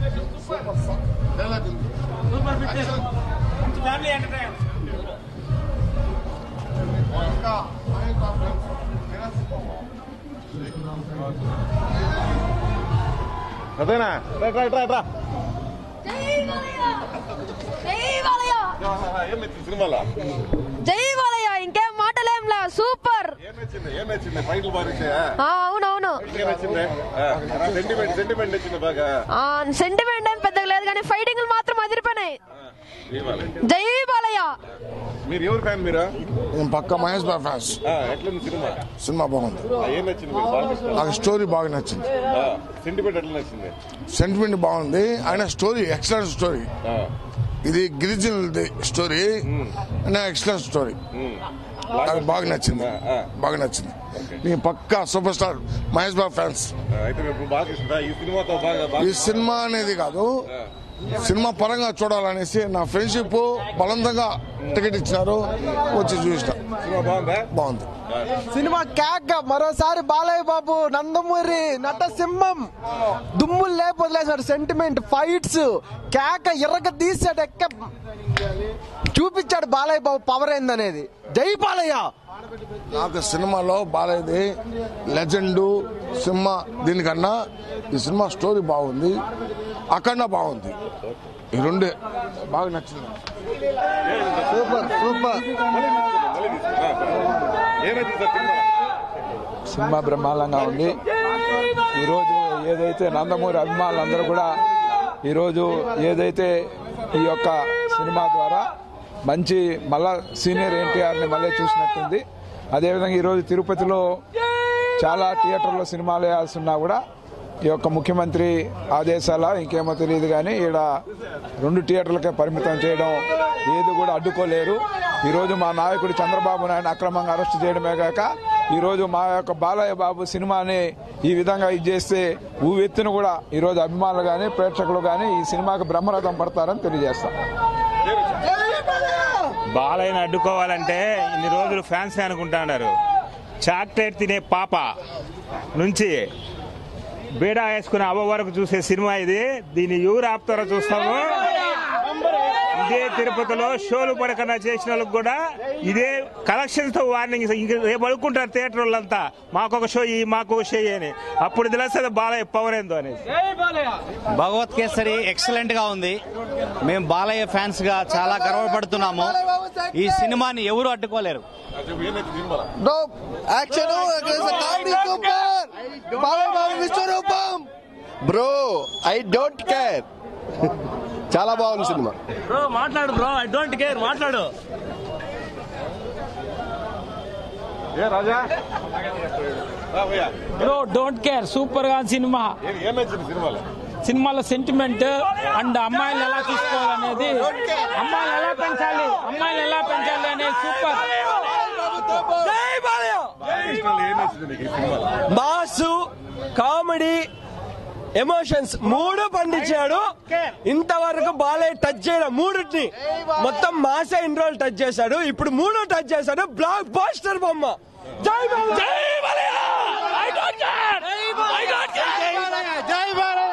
Family entertain అదేనా రా రా రా రా జై బాలయ్య జై బాలయ్య ఏం నచ్చింది సినిమాలో జై బాలయ్య ఇంకేం మాటలేంలా సూపర్ ఏం నచ్చింది ఏం నచ్చింది ఫైనల్ బాగా నచ్చాయా? ఆ, అవునవును ఏం నచ్చింది సెంటిమెంట్ సెంటిమెంట్ నచ్చింది బాగా సెంటిమెంట్ ఏం పెద్దగా లేదు కానీ ఫైటింగ్లు మాత్రం అదిరిపోయినాయి ఇవ్వాలి జై బాలయ్య మీరు ఎవరు ఫ్యాన్ మీరు నేను పక్క మహేష్ బాబు ఫ్యాన్స్ ఆ, ఎట్లుంది సినిమా సినిమా బాగుంది ఆ, ఏం నచ్చింది మీకు బాగా ఇష్టం నాకు స్టోరీ బాగా నచ్చింది సెంటిమెంట్ ఎట్లా నచ్చింది సెంటిమెంట్ బాగుంది ఆయన స్టోరీ ఎక్సలెంట్ స్టోరీ ఆ, ఇది గిరిజనులది స్టోరీ అయినా ఎక్సలెంట్ స్టోరీ ఉమ్. నాకు బాగా నచ్చింది ఆ. బాగా నచ్చింది నేను పక్కా super star Mahesh Babu fans ఆ, అయితే మీకు బాగా ఇష్టం ఈ సినిమాతో బాగా బాగా ఈ సినిమా అనేది కాదు సినిమా పరంగా చూడాలనేసి నా ఫ్రెండ్షిప్ బలవంతంగా టికెట్ ఇచ్చినారు వచ్చి చూసిన సినిమా బాగుందా బాగుంది సినిమా క్యాక్ మరోసారి బాలయ్య బాబు నందమూరి నటసింహం దుమ్ములు లేపొదిలేసాడు సెంటిమెంట్ ఫైట్స్ కేక ఎర్రగ తీసాడు ఎక్క చూపించాడు బాలయ్య బాబు పవర్ ఏందనేది జై బాలయ్య నాకు సినిమాలో బాలేది లెజెండ్ సినిమా దీనికన్నా ఈ సినిమా స్టోరీ బాగుంది అఖండ బాగుంది ఈ రెండే బాగా నచ్చింది సూపర్ సూపర్ ఏమైంది సార్ సినిమా సినిమా బ్రహ్మాండంగా ఉంది ఈరోజు ఏదైతే నందమూరి అభిమానులందరూ కూడా ఈరోజు ఏదైతే ఈ యొక్క సినిమా ద్వారా మంచి మళ్ళా సీనియర్ ఎన్టీఆర్ని మళ్ళీ చూసినట్టుంది అదేవిధంగా ఈరోజు తిరుపతిలో చాలా థియేటర్లో సినిమాలు వేయాల్సి కూడా ఈ యొక్క ముఖ్యమంత్రి ఆదేశాల ఇంకేమో తెలియదు కానీ ఈడ రెండు థియేటర్లకే పరిమితం చేయడం ఏది కూడా అడ్డుకోలేరు ఈరోజు మా నాయకుడు చంద్రబాబు నాయుడు అక్రమంగా అరెస్ట్ చేయడమే కాక ఈరోజు మా యొక్క బాలయ్య బాబు సినిమాని ఈ విధంగా ఇది చేస్తే ఊవెత్తున కూడా ఈరోజు అభిమానులు కానీ ప్రేక్షకులు కానీ ఈ సినిమాకి బ్రహ్మరథం పడతారని తెలియజేస్తాం బాలయ్యని అడ్డుకోవాలంటే ఇన్ని రోజులు ఫ్యాన్స్ అనుకుంటున్నారు చాక్లెట్ తినే పాప నుంచి బీడా వేసుకునే అవ్వ వరకు చూసే సినిమా ఇది దీన్ని ఎవరు ఆపుతారో చూస్తాము ఇదే తిరుపతిలో షోలు పడకన్నా చేసిన వాళ్ళకి కూడా ఇదే కలెక్షన్స్ తో వార్నింగ్ ఇంక రేపు అడుక్కుంటారు థియేటర్ వాళ్ళంతా మాకొక షో ఇయ్యి మాకొక షో ఇయ్యి అని అప్పుడు తెలుస్తుంది బాలయ్య పవర్ ఏందో అనేసి భగవత్ కేసరి ఎక్సలెంట్ గా ఉంది మేము బాలయ్య ఫ్యాన్స్ గా చాలా గర్వపడుతున్నాము ఈ సినిమాని ఎవరు అడ్డుకోలేరు ఏమైంది cinema action super Balayya Babu విశ్వరూపం బ్రో ఐ డోంట్ కేర్ చాలా బాగుంది సినిమా బ్రో మాట్లాడు బ్రో ఐ డోంట్ కేర్ మాట్లాడు ఏ రాజా రా భయ్యా. బ్రో డోంట్ కేర్ సూపర్ గా సినిమా ఏ- ఏం నచ్చింది సినిమాలో సినిమాలో సెంటిమెంట్ అండ్ అమ్మాయిలు ఎలా తీసుకోవాలనేది అమ్మాయిలు ఎలా పెంచాలి అమ్మాయిలు ఎలా పెంచాలి అనేది సూపర్ బాలకృష్ణలో ఏం నచ్చింది నీకు ఈ సినిమాలో మాసు కామెడీ ఎమోషన్స్ మూడు పండించాడు ఇంతవరకు బాలయ్య టచ్ చేయడం మూడుని మొత్తం మాసే ఇన్ని రోజులు టచ్ చేశాడు ఇప్పుడు మూడు టచ్ చేశాడు బ్లాక్ బాస్టర్ బొమ్మ జై బాలయ్య! జై బాలయ్య! జై బాలయ్య! జై Balayya!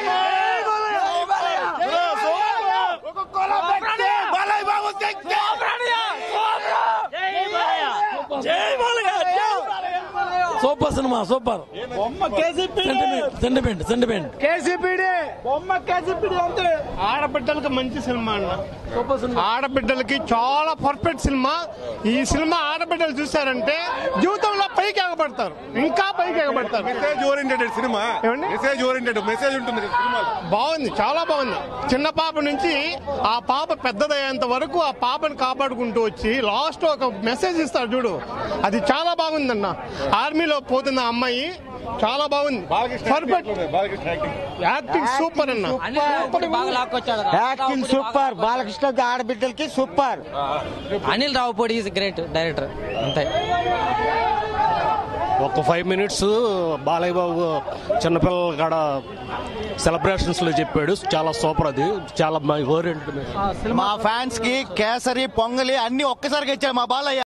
Super cinema super sentiment sentiment బొమ్మ కేసీపీడీ అంతే ఆడబిడ్డలకి మంచి సినిమా అన్న ఆడబిడ్డలకి చాలా పర్ఫెక్ట్ సినిమా ఈ సినిమా ఆడబిడ్డలు చూసారంటే జీవితంలో పైకి ఎగబడతారు ఇంకా పైకి ఎగబడతారు మెసేజ్ ఓరియంటెడ్ సినిమా ఏమండి? మెసేజ్ ఓరియంటెడ్ మెసేజ్ ఉంటుంది కదా సినిమాలో బాగుంది చాలా బాగుంది చిన్న పాప నుంచి ఆ పాప పెద్దదయ్యేంత వరకు ఆ పాపని కాపాడుకుంటూ వచ్చి లాస్ట్ ఒక మెసేజ్ ఇస్తాడు చూడు అది చాలా బాగుందన్న ఆర్మీలో పోతున్న అమ్మాయి చాలా బాగుంది Balakrishna perfect acting Balakrishna acting acting super అన్న యాక్టింగ్ సూపర్ బాలకృష్ణ ఆడబిడ్డలకి super Anil Ravipudi is great director అంతే ఒక ఫైవ్ మినిట్స్ బాలయ్య బాబు చిన్నపిల్లల కాడ సెలబ్రేషన్స్ లో చెప్పాడు చాలా సూపర్ అది చాలా ఓరియంటెడ్ మా ఫ్యాన్స్ కి కేసరి పొంగలి అన్ని ఒక్కసారిగా ఇచ్చాడు మా బాలయ్య